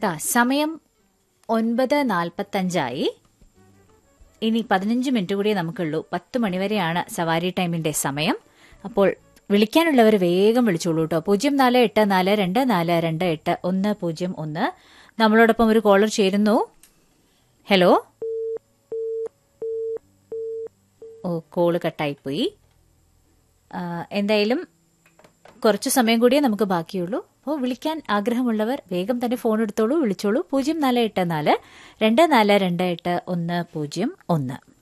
ദാ സമയം ഒൻപത് നാൽപ്പത്തഞ്ചായി ഇനി പതിനഞ്ച് മിനിറ്റ് കൂടിയേ നമുക്കുള്ളൂ പത്ത് മണിവരെയാണ് സവാരി ടൈമിന്റെ സമയം അപ്പോൾ വിളിക്കാനുള്ളവർ വേഗം വിളിച്ചോളൂ കേട്ടോ പൂജ്യം നാല് എട്ട് നാല് രണ്ട് നാല് രണ്ട് എട്ട് ഒന്ന് പൂജ്യം ഒന്ന് നമ്മളോടൊപ്പം ഒരു കോളർ ചേരുന്നു ഹലോ ഓ കോള് കട്ടായിപ്പോയി ആ, എന്തായാലും കുറച്ച് സമയം കൂടിയേ നമുക്ക് ബാക്കിയുള്ളൂ അപ്പോൾ വിളിക്കാൻ ആഗ്രഹമുള്ളവർ വേഗം തന്നെ ഫോൺ എടുത്തോളൂ വിളിച്ചോളൂ പൂജ്യം നാല് എട്ട് നാല് രണ്ട് നാല് രണ്ട് എട്ട് ഒന്ന് പൂജ്യം ഒന്ന്